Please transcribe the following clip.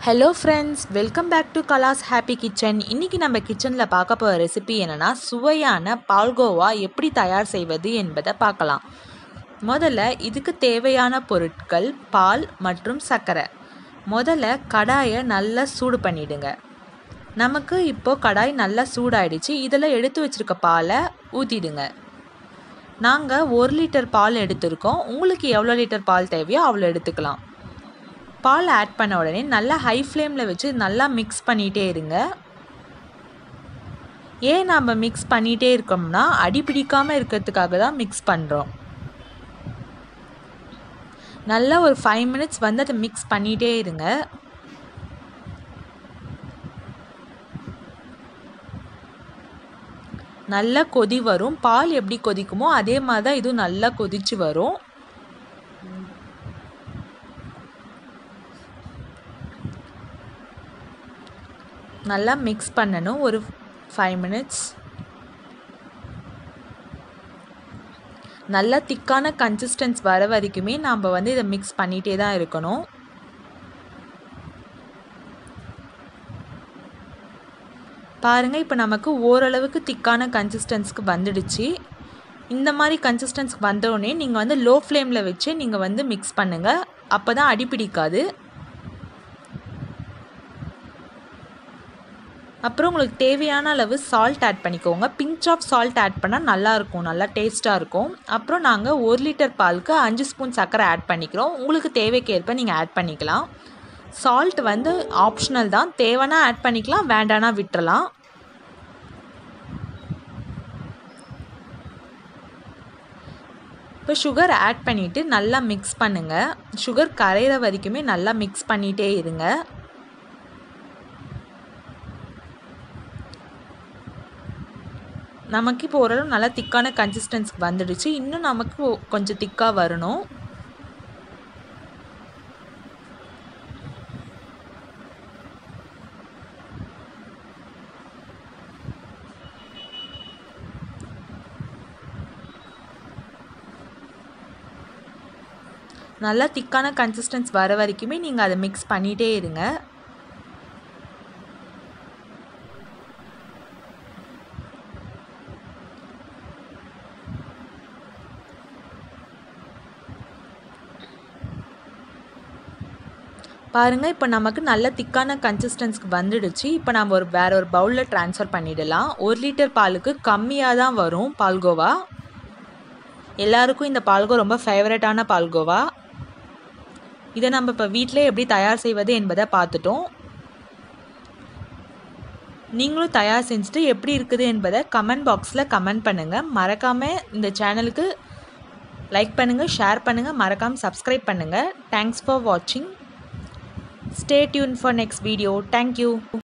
Hello friends welcome back to Kala's happy kitchen இன்றைக்கி நம்ம கிச்சனில் பார்க்க போகிற ரெசிபி என்னென்னா சுவையான பால்கோவா எப்படி தயார் செய்வது என்பதை பார்க்கலாம் முதல்ல இதுக்கு தேவையான பொருட்கள் பால் மற்றும் சர்க்கரை முதல்ல கடாயை நல்லா சூடு பண்ணிடுங்க நமக்கு இப்போது கடாய் நல்லா சூடாயிடுச்சு இதில் எடுத்து வச்சுருக்க பாலை ஊற்றிடுங்க நாங்கள் ஒரு லிட்டர் பால் எடுத்திருக்கோம் உங்களுக்கு எவ்வளோ லிட்டர் பால் தேவையோ அவ்வளோ எடுத்துக்கலாம் பால் ஆட் பண்ண உடனே நல்லா ஹை ஃப்ளேமில் வச்சு நல்லா மிக்ஸ் பண்ணிகிட்டே இருங்க ஏன் நம்ம மிக்ஸ் பண்ணிகிட்டே இருக்கோம்னா அடி பிடிக்காமல் இருக்கிறதுக்காக தான் மிக்ஸ் பண்ணுறோம் நல்லா ஒரு ஃபைவ் மினிட்ஸ் வந்து அதை மிக்ஸ் பண்ணிகிட்டே இருங்க நல்லா கொதி வரும் பால் எப்படி கொதிக்குமோ அதே மாதிரி தான் இதுவும் நல்லா கொதிச்சு வரும் நல்லா மிக்ஸ் பண்ணணும் ஒரு ஃபைவ் மினிட்ஸ் நல்லா திக்கான கன்சிஸ்டன்ஸ் வர வரைக்குமே நாம் வந்து இதை மிக்ஸ் பண்ணிகிட்டே தான் இருக்கணும் பாருங்கள் இப்போ நமக்கு ஓரளவுக்கு திக்கான கன்சிஸ்டன்ஸ்க்கு வந்துடுச்சு இந்த மாதிரி கன்சிஸ்டன்ஸ்க்கு வந்தோடனே நீங்கள் வந்து லோ ஃப்ளேமில் வச்சு நீங்கள் வந்து மிக்ஸ் பண்ணுங்கள் அப்போ தான் அடிப்பிடிக்காது அப்புறம் உங்களுக்கு தேவையான அளவு சால்ட் ஆட் பண்ணிக்கோங்க பிஞ்ச் ஆஃப் சால்ட் ஆட் பண்ணால் நல்லாயிருக்கும் நல்லா டேஸ்ட்டாக இருக்கும் அப்புறம் நாங்கள் ஒரு லிட்டர் பாலுக்கு அஞ்சு ஸ்பூன் சர்க்கரை ஆட் பண்ணிக்கிறோம் உங்களுக்கு தேவைக்கேற்ப நீங்கள் ஆட் பண்ணிக்கலாம் சால்ட் வந்து ஆப்ஷனல் தான் தேவைன்னா ஆட் பண்ணிக்கலாம் வேண்டானா விட்டுறலாம் இப்போ சுகர் ஆட் பண்ணிவிட்டு நல்லா மிக்ஸ் பண்ணுங்கள் சுகர் கரையிற வரைக்குமே நல்லா மிக்ஸ் பண்ணிகிட்டே இருங்க நமக்கு இப்போ ஓரளவு நல்லா திக்கான கன்சிஸ்டன்ஸ்க்கு வந்துடுச்சு இன்னும் நமக்கு கொஞ்சம் திக்காக வரணும் நல்லா திக்கான கன்சிஸ்டன்ஸ் வர வரைக்குமே நீங்கள் அதை மிக்ஸ் பண்ணிகிட்டே இருங்க பாருங்கள் இப்போ நமக்கு நல்ல திக்கான கன்சிஸ்டன்ஸ்க்கு வந்துடுச்சு இப்போ நம்ம ஒரு வேற ஒரு பவுலில் ட்ரான்ஸ்ஃபர் பண்ணிடலாம் ஒரு லிட்டர் பாலுக்கு கம்மியாக தான் வரும் பால்கோவா எல்லாருக்கும் இந்த பால்கோ ரொம்ப ஃபேவரட்டான பால்கோவா இதை நம்ம இப்போ வீட்டிலே எப்படி தயார் செய்வது என்பதை பார்த்துட்டோம் நீங்களும் தயார் செஞ்சுட்டு எப்படி இருக்குது என்பதை கமெண்ட் பாக்ஸில் கமெண்ட் பண்ணுங்கள் மறக்காமல் இந்த சேனலுக்கு லைக் பண்ணுங்கள் ஷேர் பண்ணுங்கள் மறக்காமல் சப்ஸ்கிரைப் பண்ணுங்கள் தேங்க்ஸ் ஃபார் வாட்சிங் Stay tuned for next video. Thank you.